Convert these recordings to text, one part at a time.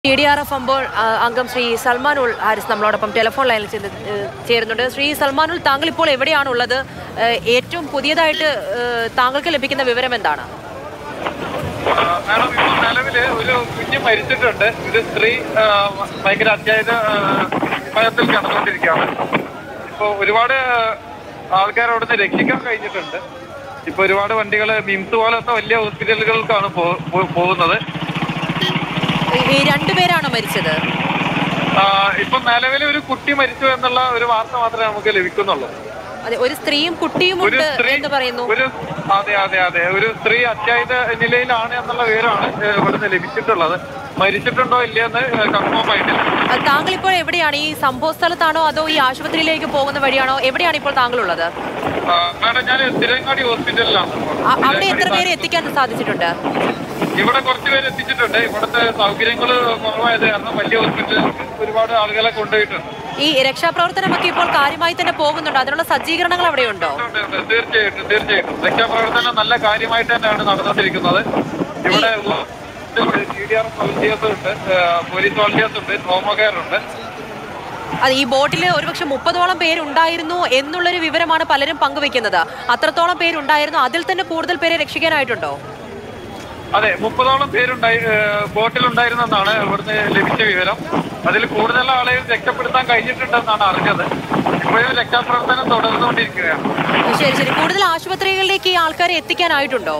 T D R F അമ്പോൾ ആ, അംഗം ശ്രീ സൽമാൻ ഉൾ ഹാരിസ് നമ്മളോടൊപ്പം ടെലിഫോൺ ലൈനിൽ ചെന്ന്, ഏ, ചേരുന്നുണ്ട് ശ്രീ സൽമാൻ ഉൾ താങ്കൾ ഇപ്പോൾ എവിടെയാണുള്ളത് ഏ, ഏറ്റവും പുതിയതായിട്ട് ഏ, താങ്കൾക്ക് ലഭിക്കുന്ന വിവരം എന്താണ് ആ, മാഡം ഇപ്പോൾ നിലവില് ഒരു കുഞ്ഞ് മരിച്ചിട്ടുണ്ട് ഒരു സ്ത്രീ ആ, ഭയങ്കര അത്യാഹിത ഭയത്തിൽ കിടന്നുകൊണ്ടിരിക്കുകയാണ് ഇപ്പൊ ഒരുപാട് ആൾക്കാർ അവിടുന്ന് രക്ഷിക്കാൻ കഴിഞ്ഞിട്ടുണ്ട് ഇപ്പൊ ഒരുപാട് വണ്ടികൾ മിംസ് പോലത്തെ വലിയ ഹോസ്പിറ്റലുകൾക്കാണ് പോ- പോ- പോകുന്നത് ഈ- ഈ രണ്ടുപേരാണോ മരിച്ചത് ആ, ഇപ്പൊ നിലവിൽ ഒരു കുട്ടി മരിച്ചു എന്നുള്ള ഒരു വാർത്ത മാത്രമേ നമുക്ക് ലഭിക്കുന്നുള്ളൂ അതെ ഒരു സ്ത്രീയും കുട്ടിയും ഒരു ഉണ്ട് സ്ത്രീ എന്ന് പറയുന്നു ഒരു അതെ അതെ അതെ ഒരു സ്ത്രീ അത്യാഹിത നിലയിലാണ് എന്നുള്ള വിവരമാണ് ഏഹ്, ഇവിടുന്ന് ലഭിച്ചിട്ടുള്ളത് മരിച്ചിട്ടുണ്ടോ ഇല്ലയെന്ന് കൺഫേം ആയിട്ടില്ല ആ, താങ്കൾ ഇപ്പോൾ എവിടെയാണ് ഈ സംഭവ സ്ഥലത്താണോ അതോ ഈ ആശുപത്രിയിലേക്ക് പോകുന്ന വഴിയാണോ എവിടെയാണ് ഇപ്പോൾ താങ്കളുള്ളത് ആ, മാഡം ഞാൻ തിരങ്ങാടി ഹോസ്പിറ്റലിലാണ് അ- അവിടെ എത്ര പേരെ എത്തിക്കാൻ സാധിച്ചിട്ടുണ്ട് ഇവിടെ കുറച്ച് പേര് എത്തിച്ചിട്ടുണ്ട് ഇവിടുത്തെ സൗകര്യങ്ങൾ കുറവായത് കാരണം വലിയ ഹോസ്പിറ്റലിലേക്ക് ഒരുപാട് ആളുകളെ കൊണ്ടുപോയിട്ടുണ്ട് ഈ രക്ഷാപ്രവർത്തനമൊക്കെ ഇപ്പോൾ കാര്യമായി തന്നെ പോകുന്നുണ്ടോ അതിനുള്ള സജ്ജീകരണങ്ങൾ അവിടെയുണ്ടോ ഉണ്ട്, ഉണ്ട്. തീർച്ചയായിട്ടും തീർച്ചയായിട്ടും രക്ഷാപ്രവർത്തനം നല്ല കാര്യമായിട്ട് തന്നെയാണ് നടന്നുകൊണ്ടിരിക്കുന്നത് ഇവിടെ സി ഡി ആർ വോളണ്ടിയേഴ്സ് ഉണ്ട് ഏഹ്, പോലീസ് വോളണ്ടിയേഴ്സ് ഉണ്ട് ഹോം കെയർ ഉണ്ട് അത് ഈ ബോട്ടിൽ ഒരുപക്ഷെ മുപ്പതോളം പേരുണ്ടായിരുന്നു എന്നുള്ളൊരു വിവരമാണ് പലരും പങ്കുവെക്കുന്നത് അത്രത്തോളം പേരുണ്ടായിരുന്നു അതിൽ തന്നെ കൂടുതൽ പേരെ രക്ഷിക്കാനായിട്ടുണ്ടോ അതെ മുപ്പതോളം പേരുണ്ടായി ഏഹ്, ബോട്ടിലുണ്ടായിരുന്നെന്നാണ് ഇവിടുന്ന് ലഭിച്ച വിവരം അതിൽ കൂടുതൽ ആളെയും രക്ഷപ്പെടുത്താൻ കഴിഞ്ഞിട്ടുണ്ടെന്നാണ് അറിഞ്ഞത് ഇപ്പോഴും രക്ഷാപ്രവർത്തനം തുടർന്നുകൊണ്ടിരിക്കുകയാണ് ശരി ശരി കൂടുതൽ ആശുപത്രികളിലേക്ക് ഈ ആൾക്കാരെ എത്തിക്കാനായിട്ടുണ്ടോ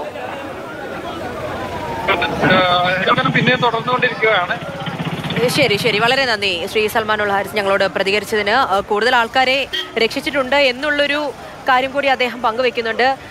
ഏഹ്, പിന്നെയും തുടർന്നുകൊണ്ടിരിക്കുകയാണ് ശരി ശരി വളരെ നന്ദി ശ്രീ സൽമാൻ ഉൽ ഹാരിസ് ഞങ്ങളോട് പ്രതികരിച്ചതിന് ഏഹ് കൂടുതൽ ആൾക്കാരെ രക്ഷിച്ചിട്ടുണ്ട് എന്നുള്ളൊരു കാര്യം കൂടി അദ്ദേഹം പങ്കുവെക്കുന്നുണ്ട്